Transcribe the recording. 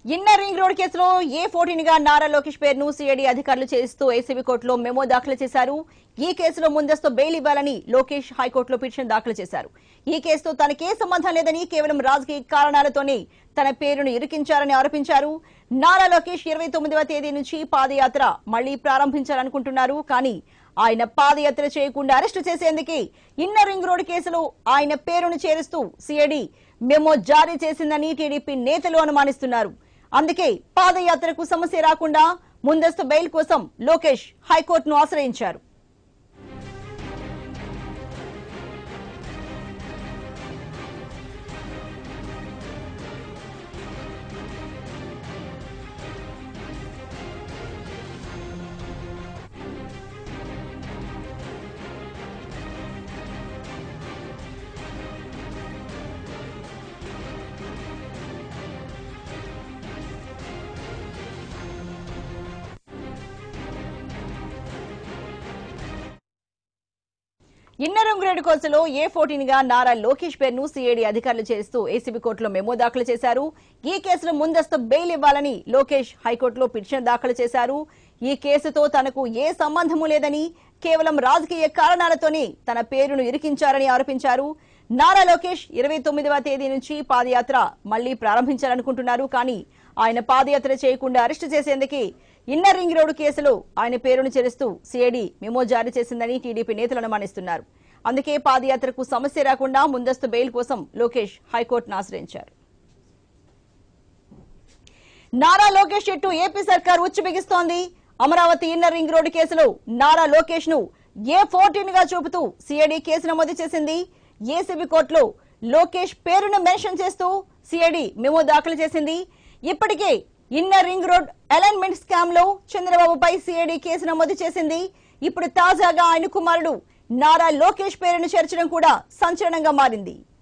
inner ring road కేసులో ఏ fourteen గా నారా లోకేష్ పేరును సిఐడి అధికారులు చేస్తూ ఏసీబీ కోర్టులో మెమో దాఖలు చేశారు ఈ కేసులో ముందస్తు బెయిల్ ఇవ్వాలని లోకేష్ హైకోర్టులో పిటిషన్ దాఖలు చేశారు ఈ కేసుతో తనకే సంబంధం లేదని కేవలం రాజకీయ కారణాలతోనే తన పేరును ఇరికించారని ఆరోపించారు నారా లోకేష్ ఇరవై తొమ్మిదవ తేదీ నుంచి పాదయాత్ర మళ్లీ ప్రారంభించాలనుకుంటున్నారు కానీ ఆయన పాదయాత్ర చేయకుండా అరెస్టు చేసేందుకే ఇన్నర్ రింగ్ రోడ్ కేసులో ఆయన పేరును చేరుస్తూ సిఐడి మెమో జారీ చేసిందని టీడీపీ నేతలు అనుమానిస్తున్నారు అందుకే పాదయాత్రకు సమస్య రాకుండా ముందస్తు బెయిల్ కోసం లోకేష్ హైకోర్టును ఆశ్రయించారు ఇన్నర్ రింగ్ రోడ్ కేసులో ఏ ఫోర్టీన్ గా నారా లోకేష్ పేరును సిఐడి అధికారులు చేస్తూ ఏసీబీ కోర్టులో మెమో దాఖలు చేశారు ఈ కేసులో ముందస్తు బెయిల్ ఇవ్వాలని లోకేష్ హైకోర్టులో పిటిషన్ దాఖలు చేశారు ఈ కేసుతో తనకు ఏ సంబంధము లేదని కేవలం రాజకీయ కారణాలతోనే తన పేరును ఇరికించారని ఆరోపించారు నారా లోకేష్ ఇరవై తొమ్మిదవ తేదీ నుంచి పాదయాత్ర మళ్లీ ప్రారంభించాలనుకుంటున్నారు కానీ ఆయన పాదయాత్ర చేయకుండా అరెస్టు చేసేందుకే ఇన్నర్ రింగ్ రోడ్డు కేసులో ఆయన పేరును చేరుస్తూ సిఐడి మెమో జారీ చేసిందని టీడీపీ నేతలు అనుమానిస్తున్నారు అందుకే పాదయాత్రకు సమస్య రాకుండా ముందస్తు బెయిల్ కోసం లోకేష్ హైకోర్టును ఆశ్రయించారు నారా లోకేష్ చెట్టు ఏపీ సర్కార్ ఉచ్చు బిగిస్తోంది అమరావతి ఇన్నర్ రింగ్ రోడ్డు కేసులో నారా లోకేష్ ను ఏ ఫోర్టీన్ గా చూపుతూ సిఐడి కేసు నమోదు చేసింది ఏసీబీ కోర్టులో లోకేష్ పేరును మెన్షన్ చేస్తూ సిఐడి మెమో దాఖలు చేసింది ఇప్పటికే inner ring road alignment scam లో చంద్రబాబుపై సిఐడి కేసు నమోదు చేసింది ఇప్పుడు తాజాగా ఆయన కుమారుడు నారా లోకేష్ పేరును చేర్చడం కూడా సంచలనంగా మారింది